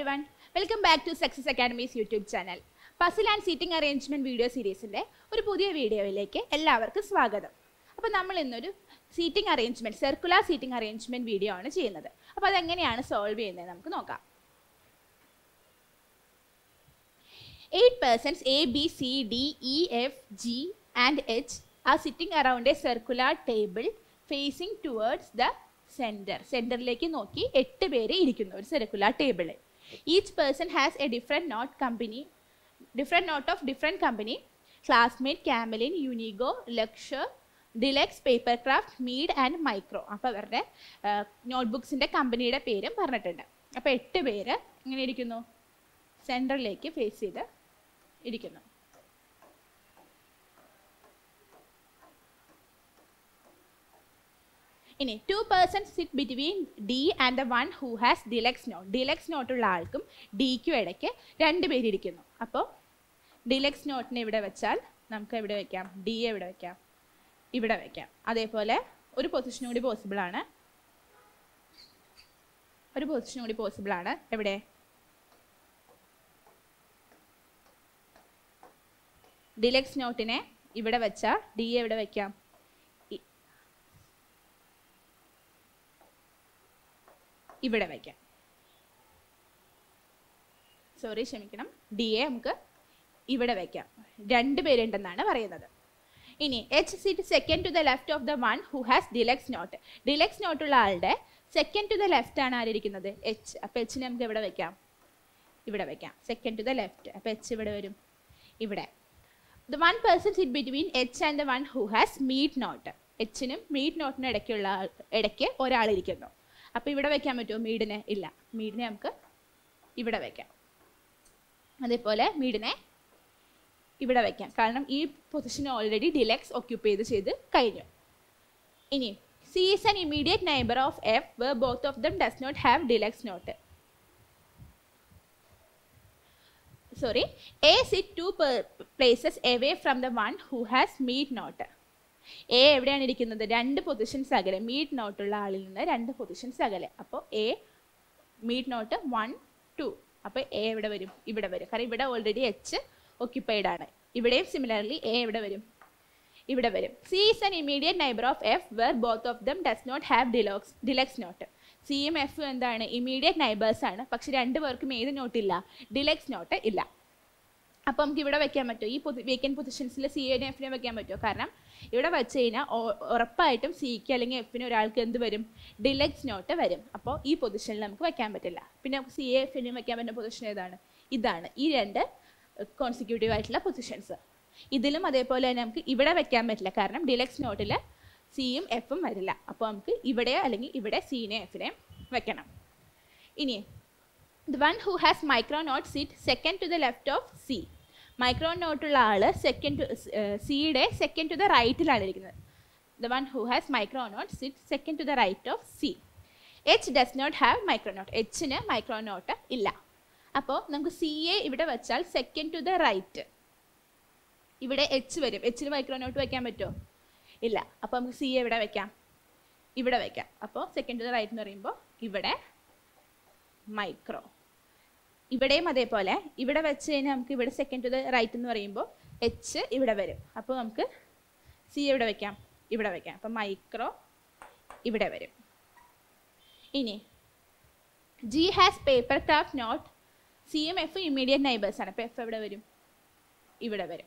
Every everyone welcome back to Success Academy's YouTube channel puzzle and seating arrangement video സീരീസിന്റെ ഒരു പുതിയ വീഡിയോയിലേക്ക് എല്ലാവർക്കും സ്വാഗതം അപ്പോൾ നമ്മൾ ഇന്നൊരു seating arrangement circular seating arrangement video ആണ് ചെയ്യുന്നത് അപ്പോൾ അതെങ്ങനെയാണ് സോൾവ് ചെയ്യുന്നത് നമുക്ക് നോക്കാം eight persons A B C D E F G and H are sitting around a circular table facing towards the centre സെൻറ്ററിലേക്ക് നോക്കി എട്ട് പേര് ഇരിക്കുന്നു ഒരു സർക്കുലർ ടേബിളിൽ each person has A different note company different note of different company Classmate Camlin Unigo Luxor Deluxe Paper Craft Mead and Micro അപ്പോൾ അവരുടെ നോട്ട്ബുക്സിൻ്റെ കമ്പനിയുടെ പേരും പറഞ്ഞിട്ടുണ്ട് അപ്പോൾ എട്ട് പേര് ഇങ്ങനെ ഇരിക്കുന്നു സെൻറ്ററിലേക്ക് ഫേസ് ചെയ്ത് ഇരിക്കുന്നു ഇനി two person sit between D and the one who has deluxe note deluxe നോട്ടുള്ള ആൾക്കും ഡിക്കും ഇടയ്ക്ക് രണ്ട് പേരിരിക്കുന്നു അപ്പോൾ ഡിലക്സ് നോട്ടിനെ ഇവിടെ വെച്ചാൽ നമുക്ക് എവിടെ വെക്കാം ഡി എവിടെ വെക്കാം ഇവിടെ വെക്കാം അതേപോലെ ഒരു പൊസിഷൻ കൂടി പോസിബിൾ ആണ് ഒരു പൊസിഷൻ കൂടി പോസിബിൾ ആണ് എവിടെ ഡിലക്സ് നോട്ടിനെ ഇവിടെ വെച്ചാൽ ഡി എവിടെ വെക്കാം ഇ- ഇവിടെ വയ്ക്കാം സോറി ക്ഷമിക്കണം ഡി എ നമുക്ക് ഇവിടെ വയ്ക്കാം രണ്ട് പേരുണ്ടെന്നാണ് പറയുന്നത് ഇനി H seat second to the left of the one who has deluxe note deluxe നോട്ടുള്ള ആളുടെ സെക്കൻഡ് ടു ദ ലെഫ്റ്റ് ആണ് ആരിയിരിക്കുന്നത് എച്ച് അപ്പോൾ എച്ചിനെ നമുക്ക് ഇവിടെ വയ്ക്കാം ഇവിടെ വയ്ക്കാം സെക്കൻഡ് ടു ദ ലെഫ്റ്റ് അപ്പോൾ എച്ച് ഇവിടെ വരും ഇവിടെ the one person sit between H and the one who has meet note എച്ചിനും മീറ്റ് നോട്ടിനും ഇടയ്ക്കുള്ള ആൾ ഇടയ്ക്ക് ഒരാളിരിക്കുന്നു അപ്പോൾ ഇവിടെ വെക്കാൻ പറ്റുമോ മീഡിനെ ഇല്ല മീഡിനെ നമുക്ക് ഇവിടെ വെക്കാം അതേപോലെ മീഡിനെ ഇവിടെ വെക്കാം കാരണം ഈ പൊസിഷൻ ഓൾറെഡി ഡിലക്സ് ഓക്യുപ്പൈ ചെയ്ത് ചെയ്ത് കഴിഞ്ഞു ഇനി C is an immediate neighbour of F where both of them does not have Deluxe note sorry A sit two places away from the one who has meet note A എവിടെയാണ് ഇരിക്കുന്നത് രണ്ട് പൊസിഷൻസ് അകലെ meet നോട്ടുള്ള ആളിൽ നിന്ന് രണ്ട് പൊസിഷൻസ് അകലെ അപ്പോൾ A Mead note one two അപ്പോൾ എ എവിടെ വരും ഇവിടെ വരും കാരണം ഇവിടെ ഓൾറെഡി എച്ച് ഒക്യുപ്പൈഡ് ആണ് ഇവിടെയും സിമിലർലി എ എവിടെ വരും ഇവിടെ വരും C is an immediate neighbour of F where both of them does not have Deluxe Deluxe note സിയും എഫും എന്താണ് ഇമീഡിയറ്റ് നൈബേഴ്സ് ആണ് പക്ഷെ രണ്ട് പേർക്കും ഏത് നോട്ട് ഇല്ല ഡിലക്സ് നോട്ട് ഇല്ല അപ്പോൾ നമുക്ക് ഇവിടെ വെക്കാൻ പറ്റുമോ ഈ വേക്കൻറ്റ് പൊസിഷൻസിൽ സി എനെ എഫിനെ വെക്കാൻ പറ്റുമോ കാരണം ഇവിടെ വെച്ച് കഴിഞ്ഞാൽ ഉ- ഉറപ്പായിട്ടും സിക്ക് അല്ലെങ്കിൽ എഫിന് ഒരാൾക്ക് എന്ത് വരും ഡിലക്സ് നോട്ട് വരും അപ്പോൾ ഈ പൊസിഷനിൽ നമുക്ക് വെക്കാൻ പറ്റില്ല പിന്നെ നമുക്ക് സി എഫിനും വെക്കാൻ പറ്റുന്ന പൊസിഷൻ ഏതാണ് ഇതാണ് ഈ രണ്ട് കോൺസിക്യൂട്ടീവ് ആയിട്ടുള്ള പൊസിഷൻസ് ഇതിലും അതേപോലെ തന്നെ നമുക്ക് ഇവിടെ വെക്കാൻ പറ്റില്ല കാരണം ഡിലക്സ് നോട്ടിൽ സിയും എഫും വരില്ല അപ്പോൾ നമുക്ക് ഇവിടെ അല്ലെങ്കിൽ ഇവിടെ സീനെ എഫിനെയും വെക്കണം ഇനി the one who has Micro note seat second to the left of C Micro നോട്ടുള്ള ആൾ സെക്കൻഡ് ടു സിയുടെ സെക്കൻഡ് ടു ദ റൈറ്റിലാണ് ഇരിക്കുന്നത് the one who has Micro note sit second to the right of C H does not have Micro note എച്ചിന് Micro note ഇല്ല അപ്പോൾ നമുക്ക് C A ഇവിടെ വെച്ചാൽ സെക്കൻഡ് ടു ദ റൈറ്റ് ഇവിടെ എച്ച് വരും എച്ചിന് മൈക്രോ നോട്ട് വെക്കാൻ പറ്റുമോ ഇല്ല അപ്പോൾ നമുക്ക് സി എ ഇവിടെ വെക്കാം ഇവിടെ വെക്കാം അപ്പോൾ സെക്കൻഡ് ടു ദ റൈറ്റ് എന്ന് പറയുമ്പോൾ ഇവിടെ മൈക്രോ ഇവിടെയും അതേപോലെ ഇവിടെ വെച്ച് കഴിഞ്ഞാൽ നമുക്ക് ഇവിടെ സെക്കൻഡ് ടു ദ റൈറ്റ് എന്ന് പറയുമ്പോൾ എച്ച് ഇവിടെ വരും അപ്പോൾ നമുക്ക് സി എവിടെ വെക്കാം ഇവിടെ വെക്കാം അപ്പം മൈക്രോ ഇവിടെ വരും ഇനി G has Paper Craft note C M F immediate neighbours ആണ് അപ്പോൾ എഫ് എവിടെ വരും ഇവിടെ വരും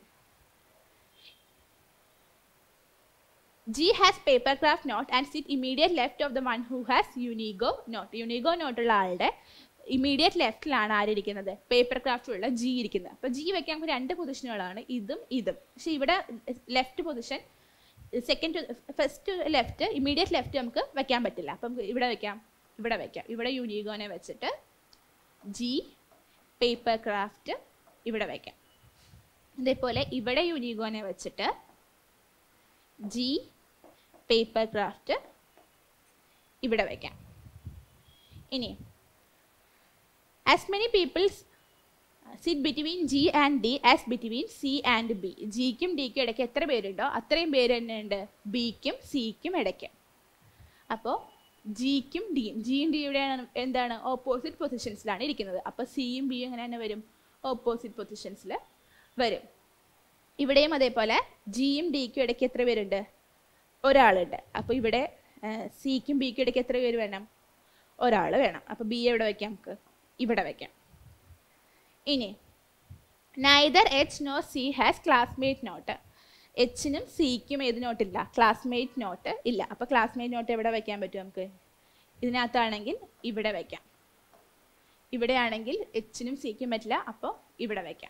G has Paper Craft note and sit immediate left of the one who has Unigo note Unigo നോട്ടുള്ള ആളുടെ ഇമ്മീഡിയറ്റ് ലെഫ്റ്റിലാണ് ആരിയിരിക്കുന്നത് പേപ്പർ ക്രാഫ്റ്റ് ഉള്ള ജി ഇരിക്കുന്നത് അപ്പോൾ ജി വെക്കാൻ നമുക്ക് രണ്ട് പൊസിഷനുകളാണ് ഇതും ഇതും പക്ഷേ ഇവിടെ left position second first left immediate left നമുക്ക് വെക്കാൻ പറ്റില്ല അപ്പം നമുക്ക് ഇവിടെ വെക്കാം ഇവിടെ വെക്കാം ഇവിടെ യുനീഗോനെ വെച്ചിട്ട് ജി പേപ്പർ ക്രാഫ്റ്റ് ഇവിടെ വെക്കാം അതേപോലെ ഇവിടെ യുനീഗോനെ വെച്ചിട്ട് ജി പേപ്പർ ക്രാഫ്റ്റ് ഇവിടെ വയ്ക്കാം ഇനി as many peoples sit between G and D as between C and B ജിക്കും ഡിക്കും ഇടയ്ക്ക് എത്ര പേരുണ്ടോ അത്രയും പേര് തന്നെ ഉണ്ട് ബിക്കും സിക്കും ഇടയ്ക്ക് അപ്പോൾ ജിക്കും ഡിയും ജിയും ഡി ഇവിടെയാണ് എന്താണ് ഓപ്പോസിറ്റ് പൊസിഷൻസിലാണ് ഇരിക്കുന്നത് അപ്പോൾ സിയും ബിയും എങ്ങനെ തന്നെ വരും ഓപ്പോസിറ്റ് പൊസിഷൻസിൽ വരും ഇവിടെയും അതേപോലെ ജിയും ഡിക്കും ഇടയ്ക്ക് എത്ര പേരുണ്ട് ഒരാളുണ്ട് അപ്പോൾ ഇവിടെ സിക്കും ബിക്കും ഇടയ്ക്ക് എത്ര പേര് വേണം ഒരാൾ വേണം അപ്പോൾ ബി എവിടെ വയ്ക്കാം നമുക്ക് ഇവിടെ വയ്ക്കാം ഇനി neither H no C has Classmate note എച്ചിനും സിക്കും ഏത് നോട്ടില്ല ക്ലാസ്മേറ്റ് നോട്ട് ഇല്ല അപ്പോൾ ക്ലാസ്മേറ്റ് നോട്ട് എവിടെ വയ്ക്കാൻ പറ്റും നമുക്ക് ഇതിനകത്താണെങ്കിൽ ഇവിടെ വയ്ക്കാം ഇവിടെയാണെങ്കിൽ എച്ചിനും സിക്കും പറ്റില്ല അപ്പോൾ ഇവിടെ വയ്ക്കാം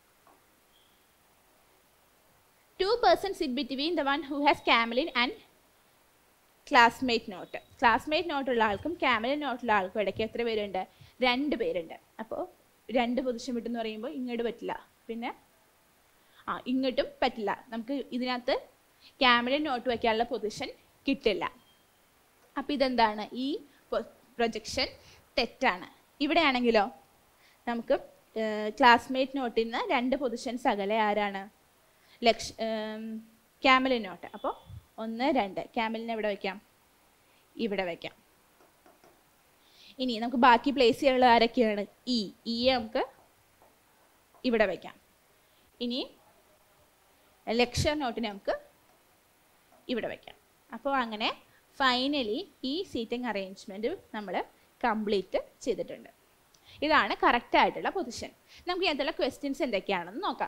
two person sit between the one who has Camlin and classmate note classmate നോട്ടുള്ള ആൾക്കും ക്യാമലിൻ നോട്ടുള്ള ആൾക്കും ഇടയ്ക്ക് എത്ര പേരുണ്ട് രണ്ട് പേരുണ്ട് അപ്പോൾ രണ്ട് പൊസിഷൻ വിട്ടെന്ന് പറയുമ്പോൾ ഇങ്ങോട്ട് പറ്റില്ല പിന്നെ ആ ഇങ്ങോട്ടും പറ്റില്ല നമുക്ക് ഇതിനകത്ത് ക്യാമറ നോട്ട് വയ്ക്കാനുള്ള പൊസിഷൻ കിട്ടില്ല അപ്പോൾ ഇതെന്താണ് ഈ പ്രൊജക്ഷൻ തെറ്റാണ് ഇവിടെയാണെങ്കിലോ നമുക്ക് ക്ലാസ്മേറ്റ് നോട്ടിൽ നിന്ന് രണ്ട് പൊസിഷൻസ് അകലെ ആരാണ് ലക്ഷ ക്യാമലിൻ നോട്ട് അപ്പോൾ ഒന്ന് രണ്ട് ക്യാമലിനെ എവിടെ വയ്ക്കാം ഇവിടെ വയ്ക്കാം ഇനി നമുക്ക് ബാക്കി പ്ലേസ് ചെയ്യാനുള്ള ആരൊക്കെയാണ് ഇ ഇ നമുക്ക് ഇവിടെ വയ്ക്കാം ഇനി ലെക്ചർ നോട്ടിനെ നമുക്ക് ഇവിടെ വയ്ക്കാം അപ്പോൾ അങ്ങനെ ഫൈനലി ഈ സീറ്റിംഗ് അറേഞ്ച്മെൻറ്റ് നമ്മൾ കംപ്ലീറ്റ് ചെയ്തിട്ടുണ്ട് ഇതാണ് കറക്റ്റ് ആയിട്ടുള്ള പൊസിഷൻ നമുക്ക് ഇതിനകത്തുള്ള ക്വസ്റ്റ്യൻസ് എന്തൊക്കെയാണെന്ന് നോക്കാം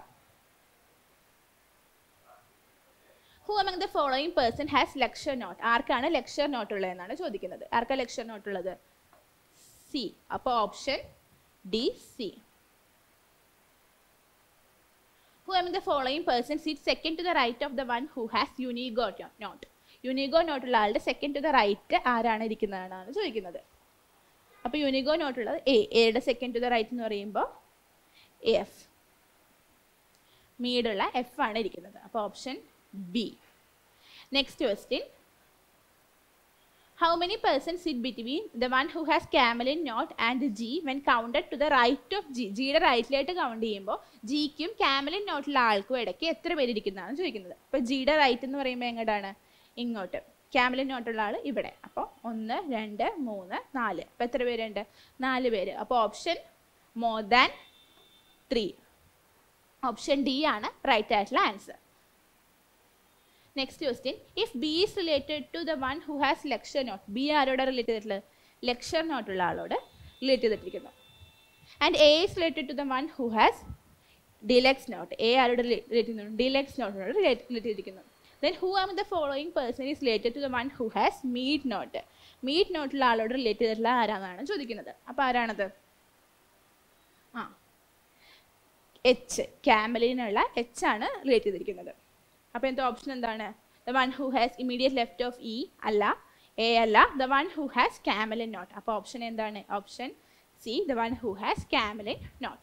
who among the following person has lecture note ആർക്കാണ് ലെക്ചർ നോട്ട് ഉള്ളതെന്നാണ് ചോദിക്കുന്നത് ആർക്കാണ് ലെക്ചർ നോട്ട് ഉള്ളത് സി അപ്പോൾ option D C who among the following persons sits second to the right of the one who has unigo note യുനിഗോ നോട്ടുള്ള ആളുടെ second to the right ആരാണ് ഇരിക്കുന്നതെന്നാണ് ചോദിക്കുന്നത് അപ്പോൾ യുനിഗോ നോട്ടുള്ളത് എ എയുടെ സെക്കൻഡ് ടു ദ റൈറ്റ് എന്ന് പറയുമ്പോൾ എഫ് മീഡുള്ള എഫ് ആണ് ഇരിക്കുന്നത് അപ്പോൾ option B next question How many persons sit between the one who has camelin knot and G when counted to the right of G? ജിയുടെ റൈറ്റിലായിട്ട് count ചെയ്യുമ്പോൾ ജിക്കും കാമലിൻ നോട്ടിലുള്ള ആൾക്കും ഇടയ്ക്ക് എത്ര പേര് ഇരിക്കുന്നതാണ് ചോദിക്കുന്നത് അപ്പോൾ ജിയുടെ റൈറ്റ് എന്ന് പറയുമ്പോൾ എങ്ങോട്ടാണ് ഇങ്ങോട്ട് കാമലിൻ നോട്ടുള്ള ആൾ ഇവിടെ അപ്പോൾ ഒന്ന് രണ്ട് മൂന്ന് നാല് അപ്പോൾ എത്ര പേരുണ്ട് നാല് പേര് അപ്പോൾ option more than three option D ആണ് റൈറ്റ് ആയിട്ടുള്ള answer next question if B is related to the one who has lecture note B ആരോട് റിലേറ്റ് ചെയ്തിട്ടുള്ളത് ലെക്ചർ നോട്ടുള്ള ആളോട് റിലേറ്റ് ചെയ്തിട്ടിരിക്കുന്നു and A is related to the one who has deluxe note A ആരോട് relate ചെയ്യുന്നു deluxe നോട്ടിനോട് relate ചെയ്തിരിക്കുന്നു then who am the following person is related to the one who has meet not meet നോട്ടുള്ള ആളോട് relate ചെയ്തിട്ടുള്ള ആരാണെന്നാണ് ചോദിക്കുന്നത് അപ്പോൾ ആരാണത് ആ എച്ച് ക്യാമലിനുള്ള എച്ച് ആണ് റിലേറ്റ് ചെയ്തിരിക്കുന്നത് അപ്പോൾ എന്താ ഓപ്ഷൻ എന്താണ് the one who has immediate left of E അല്ല എ അല്ല the one who has Camlin note അപ്പോൾ ഓപ്ഷൻ എന്താണ് option C the one who has Camlin note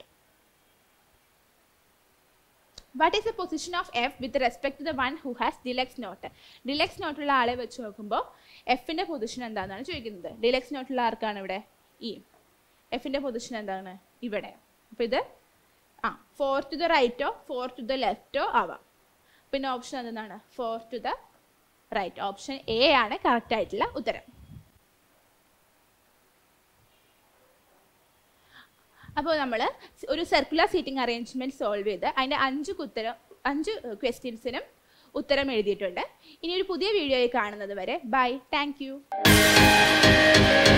what is the position of F with respect to the one who has deluxe note deluxe നോട്ടുള്ള ആളെ വെച്ച് നോക്കുമ്പോൾ എഫിൻ്റെ position എന്താണെന്നാണ് ചോദിക്കുന്നത് ഡിലക്സ് നോട്ടുള്ള ആർക്കാണ് ഇവിടെ ഇ എഫിൻ്റെ പൊസിഷൻ എന്താണ് ഇവിടെ അപ്പോൾ ഇത് ആ ഫോർ ടു ദ റൈറ്റോ ഫോർ ടു ദ ലെഫ്റ്റോ ആവാം പിന്നെ ഓപ്ഷൻ എന്താണ് four to the right option A ആണ് കറക്റ്റ് ആയിട്ടുള്ള ഉത്തരം അപ്പോൾ നമ്മൾ ഒരു സർക്കുലർ സീറ്റിംഗ് അറേഞ്ച്മെൻറ്റ് സോൾവ് ചെയ്ത് അതിൻ്റെ അഞ്ച് ഉത്തരം അഞ്ച് ക്വസ്റ്റ്യൻസിനും ഉത്തരം എഴുതിയിട്ടുണ്ട് ഇനി ഒരു പുതിയ വീഡിയോയിൽ കാണുന്നത് വരെ ബൈ താങ്ക്